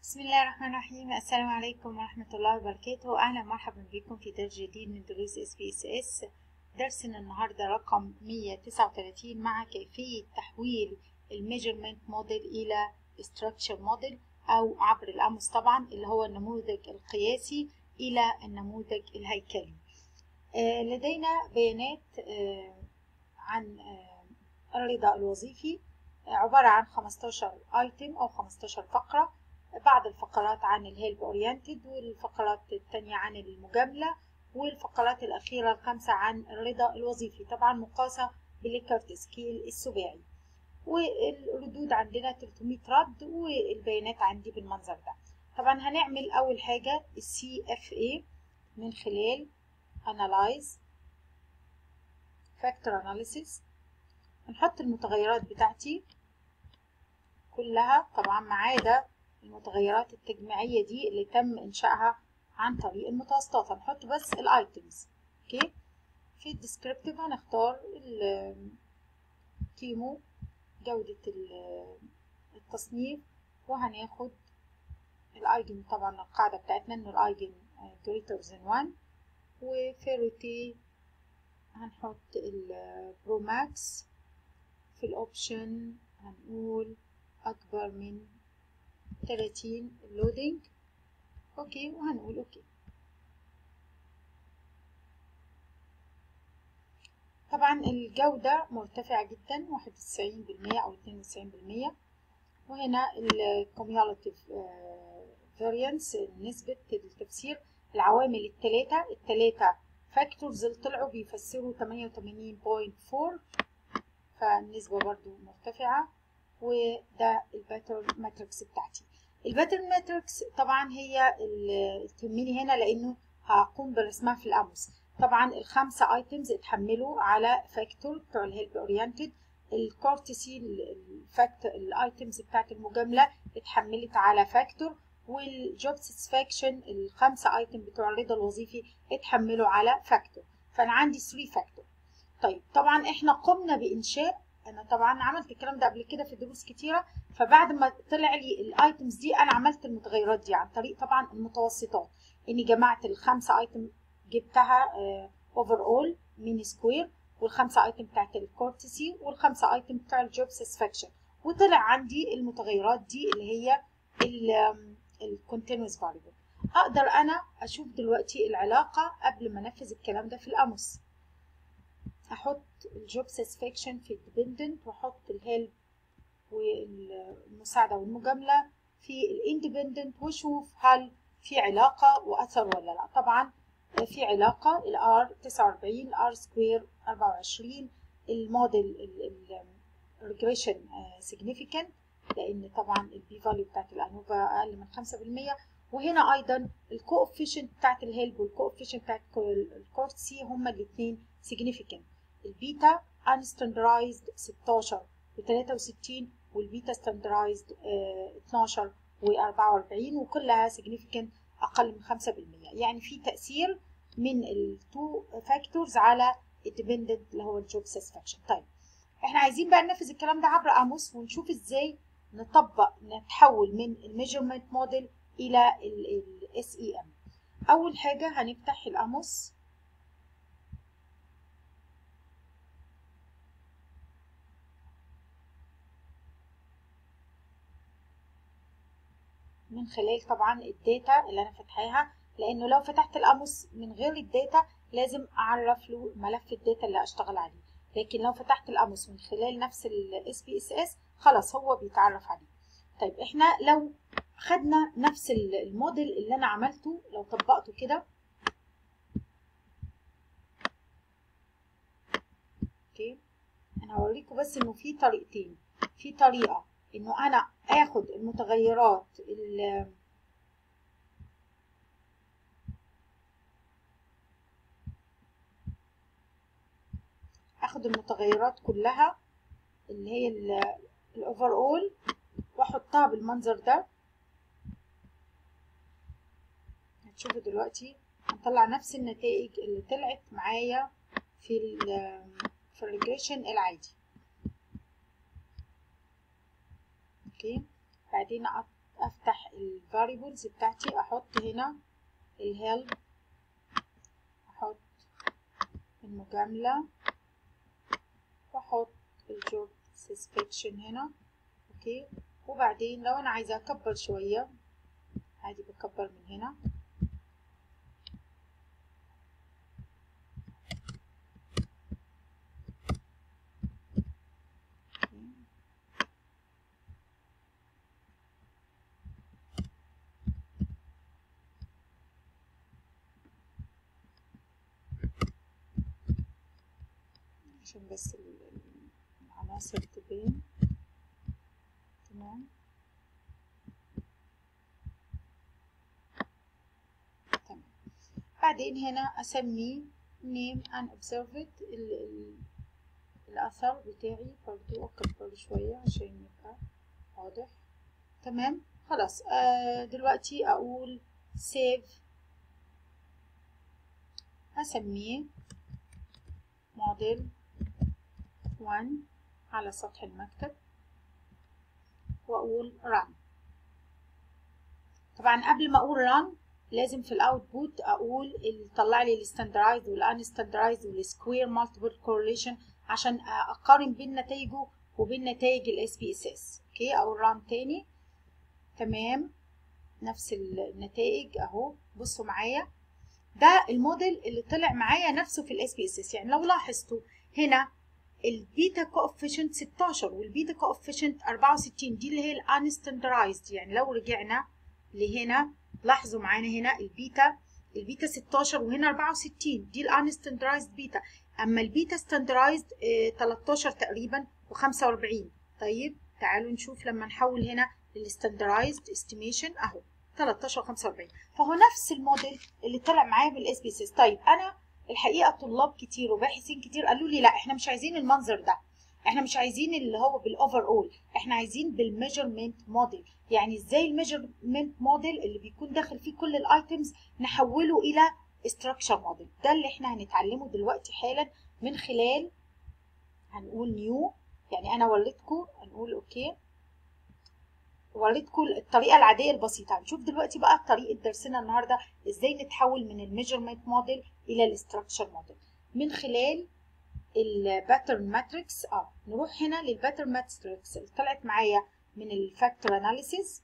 بسم الله الرحمن الرحيم السلام عليكم ورحمة الله وبركاته أهلا مرحبا بكم في درس جديد من دروس اس بي اس اس درسنا النهاردة رقم 139 مع كيفية تحويل الميجرمنت موديل إلى structure موديل أو عبر الأمس طبعا اللي هو النموذج القياسي إلى النموذج الهيكلي آه لدينا بيانات آه عن آه الرضا الوظيفي عبارة عن 15 ايتم أو 15 فقرة بعض الفقرات عن الهيلب اورينتد والفقرات التانية عن المجاملة والفقرات الأخيرة الخامسة عن الرضا الوظيفي طبعا مقاسة بالكارت سكيل السباعي والردود عندنا 300 رد والبيانات عندي بالمنظر ده طبعا هنعمل أول حاجة السي اف اي من خلال analyze factor analysis هنحط المتغيرات بتاعتي كلها طبعا ما عدا المتغيرات التجميعية دي اللي تم إنشائها عن طريق المتوسطات هنحط بس الايتمز اوكي في الديسكريبتيف هنختار الكيمو جودة التصنيف وهناخد الايجن طبعا القاعدة بتاعتنا انه الايجن greater than 1 وفيروتي هنحط البروماكس في الاوبشن هنقول اكبر من 30 اللودينج اوكي وهنقول اوكي طبعا الجودة مرتفعة جدا واحد وتسعين بالمية او اتنين وتسعين بالمية وهنا الكوميولاتيف فاريانس نسبة التفسير العوامل التلاتة التلاتة فاكتورز اللي طلعوا بيفسروا تمانية وتمانين بوينت فور فالنسبة برضو مرتفعة وده الباترن ماتريكس بتاعتي الباترن ماتريكس طبعا هي اللي تهمني هنا لانه هقوم برسمها في القاموس طبعا الخمسه ايتمز اتحملوا على فاكتور بتوع الهيلب اورينتد الكورتسي الفاكتور الايتمز بتاعت المجامله اتحملت على فاكتور والجوب ساتسفاكشن الخمسه ايتم بتوع الرضا الوظيفي اتحملوا على فاكتور فانا عندي 3 فاكتور طيب طبعا احنا قمنا بانشاء انا طبعا عملت الكلام ده قبل كده في دروس كتيره فبعد ما طلع لي الايتمز دي انا عملت المتغيرات دي عن طريق طبعا المتوسطات اني جمعت الخمسه ايتم جبتها اوفر اول مين سكوير والخمسه ايتم بتاعت الكورتسي والخمسه ايتم بتاع الجوب ساتسفاكشن وطلع عندي المتغيرات دي اللي هي الكونتينوس فاريبل اقدر انا اشوف دلوقتي العلاقه قبل ما انفذ الكلام ده في القاموس احط الجوب ساتسفاكشن في الديبندنت واحط الهيلب والمساعدة والمجاملة في الاندبندنت واشوف هل في علاقة وأثر ولا لا طبعا في علاقة الار 49 الار سكوير 24 الموديل الريجريشن significant لأن طبعا البي فاليو بتاعت الأنوفا أقل من 5% وهنا أيضا الكوفيشنت بتاعت الهيلب والكوفيشنت بتاعت الكورتسي هما الاتنين significant البيتا unstandarized 16 و63 والبيتا ستاندرايزد 12 و44 وكلها significant اقل من 5% يعني في تاثير من التو فاكتورز على الديبندنت اللي هو الجوب ساتسفاكشن طيب احنا عايزين بقى ننفذ الكلام ده عبر قاموس ونشوف ازاي نطبق نتحول من الميجرمنت موديل الى الاس اي ام اول حاجه هنفتح القاموس من خلال طبعا الداتا اللي انا فاتحاها لانه لو فتحت القاموس من غير الداتا لازم اعرف له ملف الداتا اللي اشتغل عليه لكن لو فتحت القاموس من خلال نفس الاس بي اس اس خلاص هو بيتعرف عليه طيب احنا لو خدنا نفس الموديل اللي انا عملته لو طبقته كده اوكي انا هوريكم بس انه في طريقتين في طريقه انه انا اخد المتغيرات اخد المتغيرات كلها اللي هي الاوفر اول واحطها بالمنظر ده هتشوفوا دلوقتي هنطلع نفس النتائج اللي طلعت معايا في ال في الريجريشن العادي اوكي بعدين افتح الفاريبلز بتاعتي احط هنا الهيلب احط المجاملة واحط الجوب سسبكشن هنا اوكي وبعدين لو انا عايزة اكبر شوية عادي بكبر من هنا عشان بس العناصر تبين تمام تمام بعدين هنا اسميه name and observed ال ال الاثر بتاعي برضو اكبر شوية عشان يبقى واضح تمام خلاص آه دلوقتي اقول save هسميه موديل 1 على سطح المكتب واقول run طبعا قبل ما اقول run لازم في الاوتبوت اقول طلع لي الستاندرايز والانستاندرايز والسكوير مالتيبل كورليشن عشان اقارن بين نتائجه وبين نتائج الاس بي اس اس اوكي اقول run تاني تمام نفس النتائج اهو بصوا معايا ده الموديل اللي طلع معايا نفسه في الاس بي اس اس يعني لو لاحظتوا هنا البيتا كوفيشنت 16 والبيتا كوفيشنت 64 دي اللي هي الانستاندرايزد يعني لو رجعنا لهنا لاحظوا معانا هنا البيتا البيتا 16 وهنا 64 دي الانستاندرايزد بيتا اما البيتا ستاندرايزد 13 تقريبا و45 طيب تعالوا نشوف لما نحول هنا للستاندرايزد استيميشن اهو 13 و45 فهو نفس الموديل اللي طلع معايا بالاس بي سي طيب انا الحقيقه طلاب كتير وباحثين كتير قالوا لي لا احنا مش عايزين المنظر ده احنا مش عايزين اللي هو بالاوفر اول احنا عايزين بالميجرمنت موديل يعني ازاي الميجرمنت موديل اللي بيكون داخل فيه كل الايتمز نحوله الى استراكشر موديل ده اللي احنا هنتعلمه دلوقتي حالا من خلال هنقول نيو يعني انا وريتكم هنقول اوكي وريتكم الطريقه العاديه البسيطه هنشوف دلوقتي بقى طريقه درسنا النهارده ازاي نتحول من الميجرمنت موديل الى الاستراكشر موديل من خلال الباترن ماتريكس اه نروح هنا للباترن ماتريكس اللي طلعت معايا من الفاكتور اناليسيز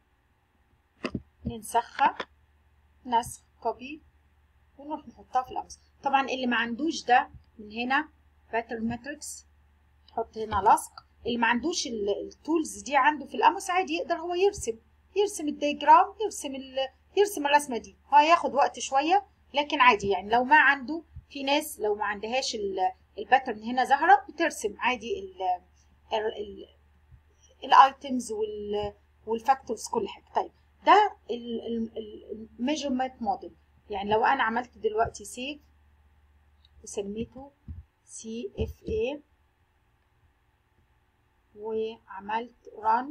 ننسخها نسخ كوبي ونروح نحطها في القميص طبعا اللي ما عندوش ده من هنا باترن ماتريكس نحط هنا لصق اللي ما عندوش التولز دي عنده في القمص عادي يقدر هو يرسم يرسم الدياجرام يرسم يرسم الرسمه دي هياخد وقت شويه لكن عادي يعني لو ما عنده في ناس لو ما عندهاش الباترن هنا ظاهره بترسم عادي الايتمز والفاكتورز كل حاجه طيب ده الميجرمنت موديل يعني لو انا عملت دلوقتي سيف وسميته سي اف اي وعملت run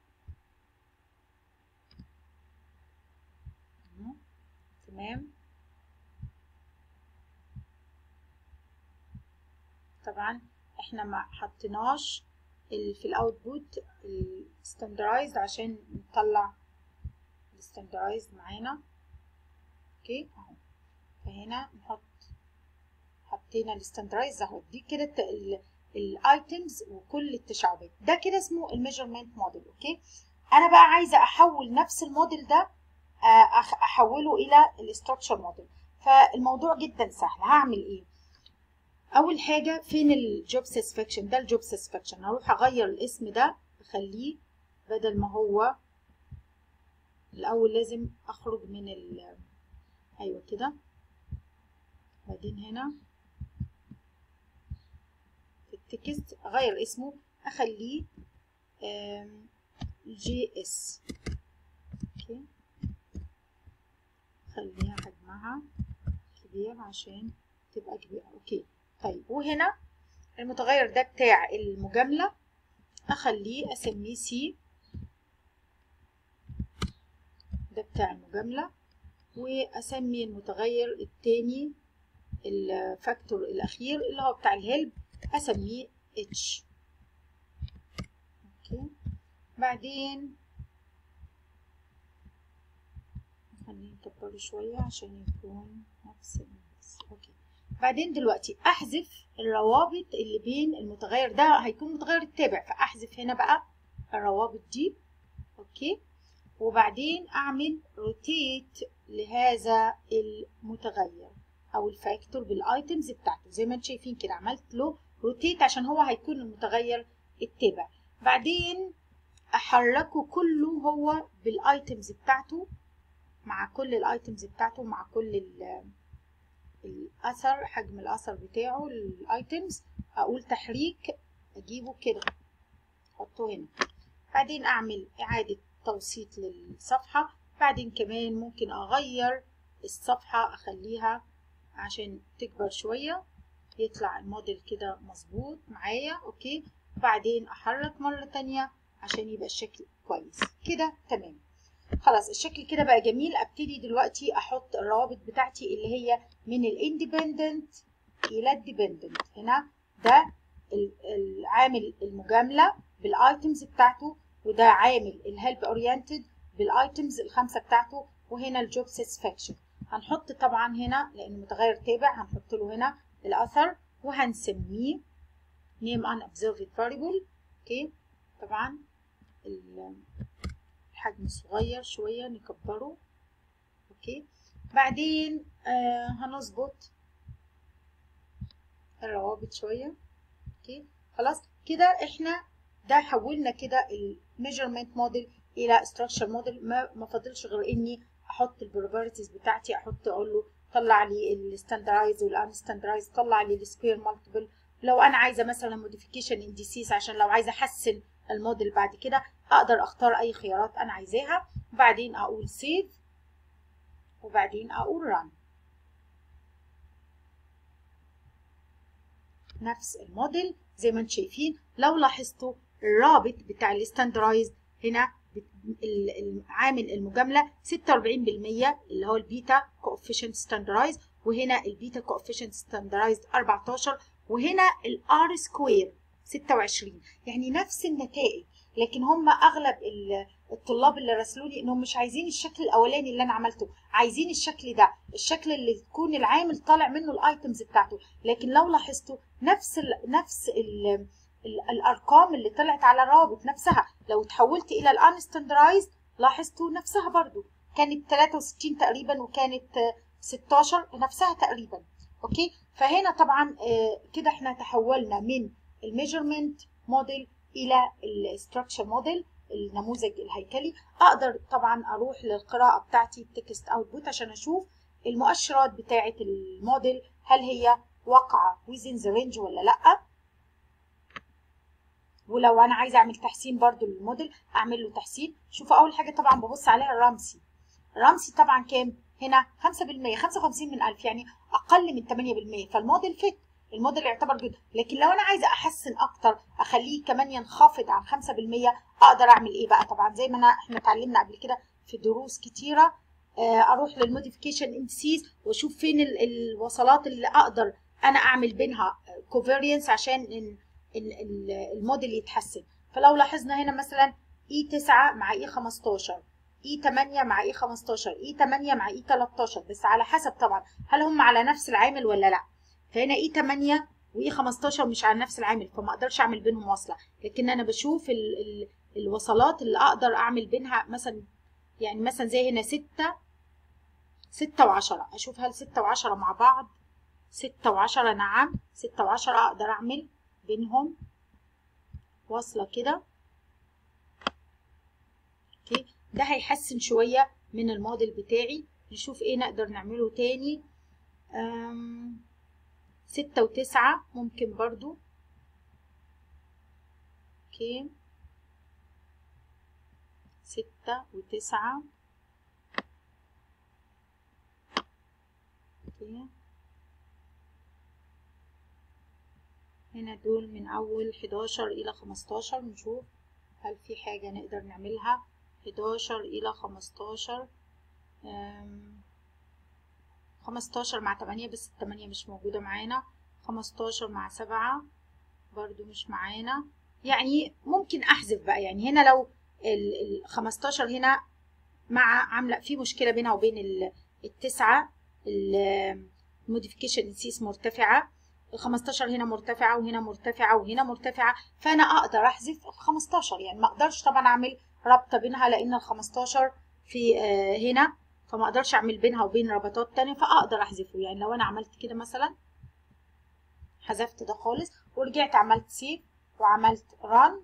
تمام طبعا احنا ما حطيناش في الاوتبوت الستاندرايزد عشان نطلع الستاندرايزد معانا اوكي اهو فهنا نحط حطينا الستاندرايزد اهو دي كده الايتمز وكل التشعبات ده كده اسمه الميجرمنت موديل اوكي انا بقى عايزه احول نفس الموديل ده احوله الى الاستراكشر موديل فالموضوع جدا سهل هعمل ايه اول حاجه فين الجوب ساتسفاكشن ده الجوب ساتسفاكشن هروح اغير الاسم ده اخليه بدل ما هو الاول لازم اخرج من ال ايوه كده بعدين هنا في التكست اغير اسمه اخليه جي اس اوكي خليها حجمها كبير عشان تبقى كبيرة اوكي طيب وهنا المتغير ده بتاع المجاملة اخليه اسميه سي ده بتاع المجاملة واسمي المتغير التاني الفاكتور الاخير اللي هو بتاع الهيلب اسميه اتش اوكي بعدين خلينا نكبره شوية عشان يكون نفس النفس اوكي بعدين دلوقتي احذف الروابط اللي بين المتغير ده هيكون متغير التابع فاحذف هنا بقى الروابط دي اوكي وبعدين اعمل روتيت لهذا المتغير او الفاكتور بالايتمز بتاعته زي ما انتم شايفين كده عملت له روتيت عشان هو هيكون المتغير التابع بعدين احركه كله هو بالايتمز بتاعته مع كل الايتمز بتاعته مع كل الاثر حجم الاثر بتاعه الايتمز اقول تحريك اجيبه كده احطه هنا بعدين اعمل اعادة توسيط للصفحة بعدين كمان ممكن اغير الصفحة اخليها عشان تكبر شوية يطلع الموديل كده مظبوط معايا اوكي بعدين احرك مرة تانية عشان يبقى الشكل كويس كده تمام خلاص الشكل كده بقى جميل ابتدي دلوقتي احط الروابط بتاعتي اللي هي من الاندبندنت الى الديبندنت هنا ده العامل المجامله بالايتمز بتاعته وده عامل الهيلب اورينتد بالايتمز الخمسه بتاعته وهنا الجوب ساتسفاكشن هنحط طبعا هنا لان متغير تابع هنحط له هنا الاثر وهنسميه name unobserved variable اوكي طبعا الحجم صغير شويه نكبره اوكي بعدين آه هنظبط الروابط شويه اوكي خلاص كده احنا ده حولنا كده الميجرمنت موديل الى structure موديل ما ما فاضلش غير اني احط البروبرتيز بتاعتي احط اقول له طلع لي الستاندرايز والانستاندرايز طلع لي السبير مالتيبل لو انا عايزه مثلا موديفيكيشن انديسيس عشان لو عايزه احسن الموديل بعد كده اقدر اختار اي خيارات انا عايزاها وبعدين اقول سيف وبعدين اقول ران نفس الموديل زي ما انتم شايفين لو لاحظتوا الرابط بتاع الستاندرايز هنا عامل المجامله 46% اللي هو البيتا كوفيشنت ستاندرايز وهنا البيتا كوفيشنت ستاندرايز 14 وهنا الار سكوير 26 يعني نفس النتائج لكن هم اغلب الطلاب اللي راسلوا لي انهم مش عايزين الشكل الاولاني اللي انا عملته عايزين الشكل ده الشكل اللي تكون العامل طالع منه الايتمز بتاعته لكن لو لاحظتوا نفس ال نفس ال الارقام اللي طلعت على الروابط نفسها لو تحولت الى الانستندرايز لاحظتوا نفسها برضو كانت 63 تقريبا وكانت 16 نفسها تقريبا اوكي فهنا طبعا كده احنا تحولنا من الميجرمنت موديل الى الستراكشر موديل النموذج الهيكلي اقدر طبعا اروح للقراءه بتاعتي التكست اوتبوت عشان اشوف المؤشرات بتاعه الموديل هل هي واقعه within the range ولا لا ولو انا عايزه اعمل تحسين برضو للموديل اعمل له تحسين شوفوا اول حاجه طبعا ببص عليها الرمسي الرمسي طبعا كام هنا 5% 55 من 1000 يعني اقل من 8% فالموديل فيت الموديل يعتبر جدا لكن لو انا عايزه احسن اكتر اخليه كمان ينخفض عن 5% اقدر اعمل ايه بقى طبعا زي ما انا احنا اتعلمنا قبل كده في دروس كتيره اروح للموديفيكيشن اندسيز واشوف فين الوصلات اللي اقدر انا اعمل بينها كوفيرينس عشان إن إن الموديل يتحسن فلو لاحظنا هنا مثلا اي 9 مع اي 15 اي 8 مع اي 15 اي 8 مع اي 13 بس على حسب طبعا هل هم على نفس العامل ولا لا فهنا اي 8 واي 15 مش على نفس العامل فما اقدرش اعمل بينهم وصله لكن انا بشوف ال ال الوصلات اللي اقدر اعمل بينها مثلا يعني مثلا زي هنا 6 6 و10 اشوف هل 6 و10 مع بعض 6 و10 نعم 6 و10 اقدر اعمل بينهم واصله كده اوكي ده هيحسن شويه من الموديل بتاعي نشوف ايه نقدر نعمله تاني أم ستة وتسعة ممكن برضو اوكي ستة وتسعة اوكي هنا دول من أول حداشر إلى خمستاشر نشوف هل في حاجة نقدر نعملها حداشر إلى خمستاشر خمستاشر مع تمانية بس التمانية مش موجودة معانا خمستاشر مع سبعة برضو مش معانا يعني ممكن أحذف بقى يعني هنا لو الخمستاشر هنا مع عامله في مشكله بينها وبين التسعه الموديفيكيشن انسيس مرتفعه ال 15 هنا مرتفعه وهنا مرتفعه وهنا مرتفعه فانا اقدر احذف ال 15 يعني ما اقدرش طبعا اعمل رابطه بينها لان ال 15 في هنا فما اقدرش اعمل بينها وبين ربطات تانية فاقدر احذفه يعني لو انا عملت كده مثلا حذفت ده خالص ورجعت عملت سيف وعملت ران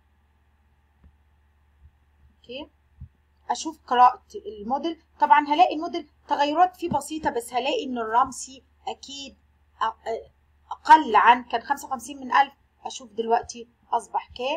اوكي اشوف قراءة الموديل طبعا هلاقي الموديل تغيرات فيه بسيطة بس هلاقي ان الرمسي اكيد اقل عن كان 55 من الف اشوف دلوقتي اصبح كام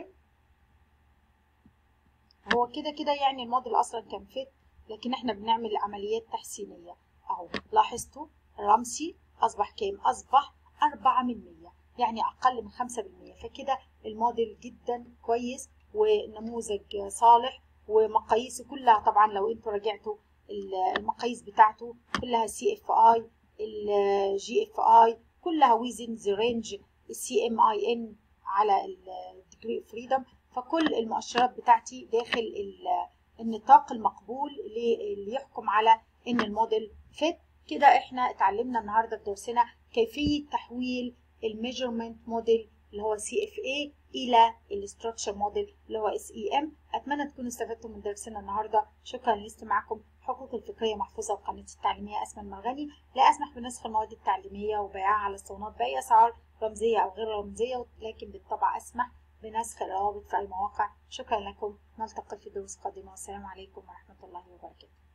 هو كده كده يعني الموديل اصلا كان فيت لكن احنا بنعمل عمليات تحسينية اهو لاحظتوا الرمسي اصبح كام اصبح أربعة من مية يعني أقل من خمسة بالمية فكده الموديل جدا كويس ونموذج صالح ومقاييسه كلها طبعا لو انتوا راجعتوا المقاييس بتاعته كلها سي اف اي الجي اف اي كلها ويزن ذا رينج السي ام اي ان على الديجري اوف فريدم فكل المؤشرات بتاعتي داخل النطاق المقبول اللي يحكم على ان الموديل فيت كده احنا اتعلمنا النهارده في درسنا كيفيه تحويل الميجرمنت موديل اللي هو سي اف اي الى الاستراكشر موديل اللي هو اس اي ام اتمنى تكونوا استفدتوا من درسنا النهارده شكرا لاستماعكم حقوق الفكريه محفوظه بقناه التعليميه اسماء المرغني لا اسمح بنسخ المواد التعليميه وبيعها على الصالونات باي اسعار رمزيه او غير رمزيه لكن بالطبع اسمح بنسخ الروابط في اي مواقع شكرا لكم نلتقي في دروس قادمه والسلام عليكم ورحمه الله وبركاته